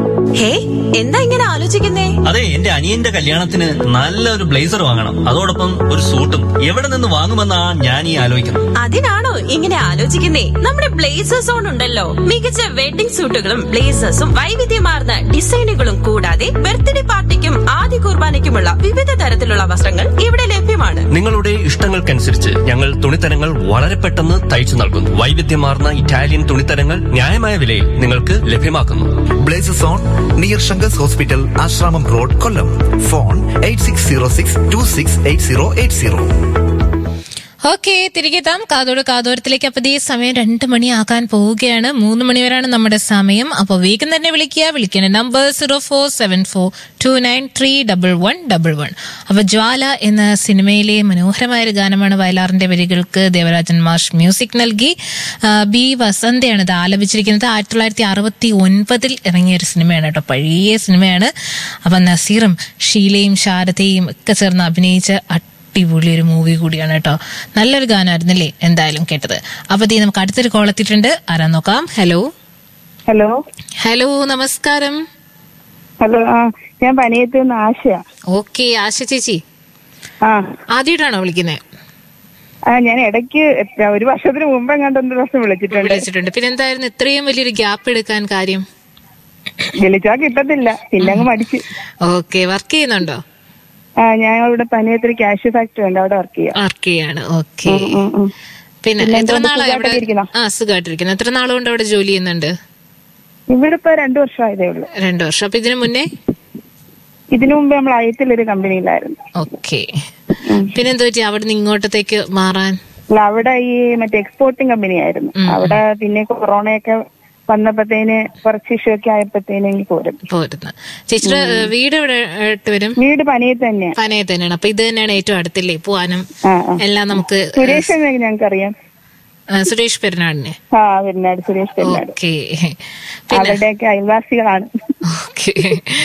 ഹേ എന്താ ഇങ്ങനെ ആലോചിക്കുന്നേ അതെ എന്റെ അനിയന്റെ കല്യാണത്തിന് നല്ലൊരു ബ്ലേസർ വാങ്ങണം അതോടൊപ്പം ഒരു സൂട്ടും എവിടെ നിന്ന് വാങ്ങുമെന്നാ ഞാൻ ഈ ആലോചിക്കുന്നത് അതിനാണോ ഇങ്ങനെ ആലോചിക്കുന്നേ നമ്മുടെ ബ്ലേസേഴ്സ് ഓൺ ഉണ്ടല്ലോ മികച്ച വെഡിംഗ് സൂട്ടുകളും ബ്ലേസേഴ്സും വൈവിധ്യമാർന്ന ഡിസൈനുകളും കൂടാതെ ബർത്ത്ഡേ പാർട്ടിക്കും ആദ്യ കുർബാനയ്ക്കുമുള്ള വിവിധ തരത്തിലുള്ള വസ്ത്രങ്ങൾ ഇവിടെ ലഭ്യമാണ് നിങ്ങളുടെ ഇഷ്ടങ്ങൾക്കനുസരിച്ച് ഞങ്ങൾ തുണിത്തരങ്ങൾ വളരെ പെട്ടെന്ന് തയ്ച്ചു നൽകുന്നു വൈവിധ്യമാർന്ന ഇറ്റാലിയൻ തുണിത്തരങ്ങൾ ന്യായമായ വിലയിൽ നിങ്ങൾക്ക് ലഭ്യമാക്കുന്നു blazes on near Shankar's hospital Asramam road Kollam phone eight six zero six two six eight zero eight zero okay തിരികെ എത്താം കാതോട് കാതോരത്തിലേക്ക് അപ്പൊ ഈ സമയം രണ്ട് മണിയാക്കാൻ പോവുകയാണ് മൂന്ന് മണി വരെയാണ് നമ്മുടെ സമയം അപ്പോൾ വേഗം തന്നെ വിളിക്കുക വിളിക്കേണ്ട number zero four seven four two nine three double one double one അപ്പൊ ജ്വാല എന്ന സിനിമയിലെ മനോഹരമായ ഒരു ഗാനമാണ് വയലാറിന്റെ വരികൾക്ക് ദേവരാജൻ മാഷ് മ്യൂസിക് നൽകി ആ, ബി വസന്തയാണ് ഇത് ആലപിച്ചിരിക്കുന്നത് ആയിരത്തി തൊള്ളായിരത്തി അറുപത്തി ഒൻപതിൽ ഇറങ്ങിയ ഒരു സിനിമയാണ് കേട്ടോ പഴയ സിനിമയാണ് അപ്പൊ നസീറും ഷീലയും ശാരദയും ഒക്കെ ചേർന്ന് അഭിനയിച്ച അടിപൊളി ഒരു മൂവി കൂടിയാണ് കേട്ടോ നല്ലൊരു ഗാനമായിരുന്നല്ലേ എന്തായാലും കേട്ടത് അപ്പൊ ദേ നമുക്ക് അടുത്തൊരു കോൾ എത്തിയിട്ടുണ്ട് ആരാ നോക്കാം ഹലോ ഹലോ ഹലോ നമസ്കാരം ഹലോ ആ ഞാൻ പനിയത്ത് നിന്ന് ആശയാ ഓക്കെ ആശ ചേച്ചി ആ ആദ്യമായിട്ടാണോ വിളിക്കുന്നത് ആ ഞാൻ ഇടയ്ക്ക് എത്ര- ഒരു വർഷത്തിന് മുമ്പ് എങ്ങാണ്ട് ഒന്ന് ദിവസം വിളിച്ചിട്ടുണ്ട് വിളിച്ചിട്ടുണ്ട് പിന്നെ എന്തായിരുന്നു ഇത്രയും വലിയൊരു ഗ്യാപ്പ് എടുക്കാൻ കാര്യം വിളിച്ചാ കിട്ടത്തില്ല പിന്നെ അങ്ങ് മടിച്ച് ഓക്കെ വർക്ക് ചെയ്യുന്നുണ്ടോ ആ ഞാൻ ഇവിടെ പനിയത്തൊരു ക്യാഷ് ഫാക്ടറി ഉണ്ട് അവിടെ വർക്ക് ചെയ്യാം വർക്ക് ചെയ്യാണ് ഓക്കെ ഉം, ഉം, ഉം. പിന്നെ പിന്നെ എത്ര എന്തുകൊണ്ട് നാളായി അവിടെ സുഖായിട്ടിരിക്കുന്നോ? ആ സുഖമായിട്ടിരിക്കുന്നു എത്ര നാളുകൊണ്ട് അവിടെ ജോലി ചെയ്യുന്നുണ്ട് ഇവിടെ ഇപ്പൊ രണ്ടു വർഷമായതേ ഉള്ളൂ രണ്ടു വർഷം അപ്പൊ ഇതിനു മുന്നേ ഇതിനു മുമ്പ് നമ്മൾ അയത്തിലൊരു കമ്പനിയിലായിരുന്നു ഓക്കെ പിന്നെ എന്താ പറ്റി അവിടെ നിന്ന് ഇങ്ങോട്ടത്തേക്ക് മാറാൻ അല്ല അവിടെ ഈ മറ്റേ എക്സ്പോർട്ടിംഗ് കമ്പനി ആയിരുന്നു അവിടെ പിന്നെ കൊറോണയൊക്കെ വന്നപ്പോഴത്തേന് കുറച്ച് ഇഷ്യൂ ഒക്കെ ആയപ്പോഴത്തേന് എനിക്ക് പോരും പോരുന്നു ചേച്ചിയുടെ ഏഹ്, വീട് എവിടെ ആയിട്ട് വരും വീട് പനിയത്ത് തന്നെയാ പനയെ തന്നെയാണ് അപ്പൊ ഇത് തന്നെയാണ് ഏറ്റവും അടുത്തില്ലേ പോവാനും ആ ആ എല്ലാം നമുക്ക് സുരേഷ് ഞങ്ങൾക്കറിയാം ആ, സുരേഷ് പെരുന്നാടിനെ ആ പെരുന്നാട് സുരേഷ് പെരുന്നാട് ഓക്കെ പിന്നെ അവരുടെയൊക്കെ അയൽവാസികളാണ് ഓക്കെ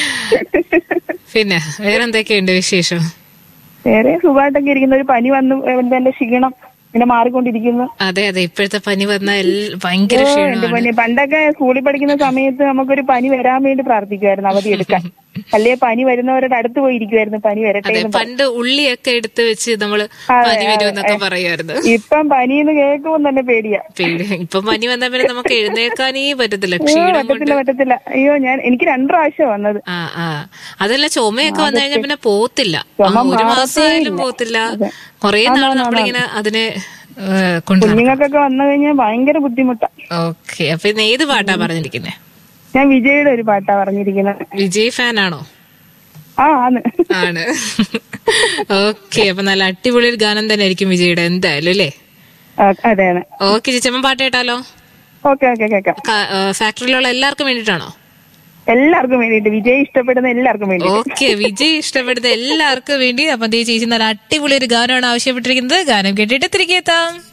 പിന്നെ വേറെ എന്തൊക്കെയുണ്ട് വിശേഷം വേറെ സുഖമായിട്ടൊക്കെ ഇരിക്കുന്ന ഒരു പനി വന്നു എന്റെ ക്ഷീണം ഇങ്ങനെ മാറിക്കൊണ്ടിരിക്കുന്നു അതെ അതെ ഇപ്പോഴത്തെ പനി വന്ന എൽ- ഭയങ്കര ഓ, എന്റെ ക്ഷീണമാണ് പനി പണ്ടൊക്കെ സ്കൂളിൽ പഠിക്കുന്ന സമയത്ത് നമുക്കൊരു പനി വരാൻ വേണ്ടി പ്രാർത്ഥിക്കുമായിരുന്നു അവധി എടുക്കാൻ അല്ലേ പനി വരുന്നവരുടെ അടുത്ത് പോയി ഇരിക്കുമായിരുന്നു പനി വരട്ടെ അതെ എന്ന് പണ്ട് ഉള്ളിയൊക്കെ എടുത്ത് വെച്ച് നമ്മള് അതെ, പനി അതെ, വരുമെന്നൊക്കെ അതെ. പറയുമായിരുന്നു ഇപ്പം പനിന്ന് കേൾക്കുമ്പോൾ തന്നെ പേടിയാ പേടി ഇപ്പൊ പനി വന്നാൽ പിന്നെ നമുക്ക് എഴുന്നേൽക്കാനേ പറ്റത്തില്ല അയ്യോ ക്ഷീണം കൊണ്ട് പറ്റത്തില്ല പറ്റത്തില്ല അയ്യോ ഞാൻ എനിക്ക് രണ്ടു പ്രാവശ്യം വന്നത് ആ ആ അതല്ല ചുമയൊക്കെ വന്നു കഴിഞ്ഞാൽ പിന്നെ പോത്തില്ല ആ, ചുമ ഒരു മാറത്തേ മാസമായാലും ഇല്ല. പോത്തില്ല അതെ. കൊറേ ആന്ന് നാൾ ആന്ന് നമ്മളിങ്ങനെ അതിനെ കൊണ്ടു കുഞ്ഞുങ്ങൾക്കൊക്കെ വന്നു കഴിഞ്ഞാൽ ഭയങ്കര ബുദ്ധിമുട്ടാ ഓക്കെ അപ്പൊ ഇന്ന് ഏത് പാട്ടാ പറഞ്ഞിരിക്കുന്നത് ഞാൻ വിജയുടെ ഒരു പാട്ടാ പറഞ്ഞിരിക്കുന്നത് വിജയ് ഫാൻ ആണോ ആ ആണ് ആണ് ഓക്കെ അപ്പൊ നല്ല അടിപൊളി ഒരു ഗാനം തന്നെ ആയിരിക്കും വിജയുടെ എന്തായാലും അല്ലേ ആ, അതെ ആണ് ഓക്കെ ചേച്ചമ്മ പാട്ട് കേട്ടാലോ ഓക്കെ ഓക്കെ കേക്കാം ക- ആ, ഫാക്ടറിയിലുള്ള എല്ലാവർക്കും വേണ്ടിയിട്ടാണോ എല്ലാവർക്കും വേണ്ടിയിട്ട് വിജയ് ഇഷ്ടപ്പെടുന്ന എല്ലാവർക്കും വേണ്ടി ഓക്കെ വിജയ് ഇഷ്ടപ്പെടുന്ന എല്ലാവർക്കും വേണ്ടി അപ്പൊ ദേ ചേച്ചി നല്ല അടിപൊളി ഒരു ഗാനമാണ് ആവശ്യപ്പെട്ടിരിക്കുന്നത് ഗാനം കേട്ടിട്ട് തിരികെ എത്താം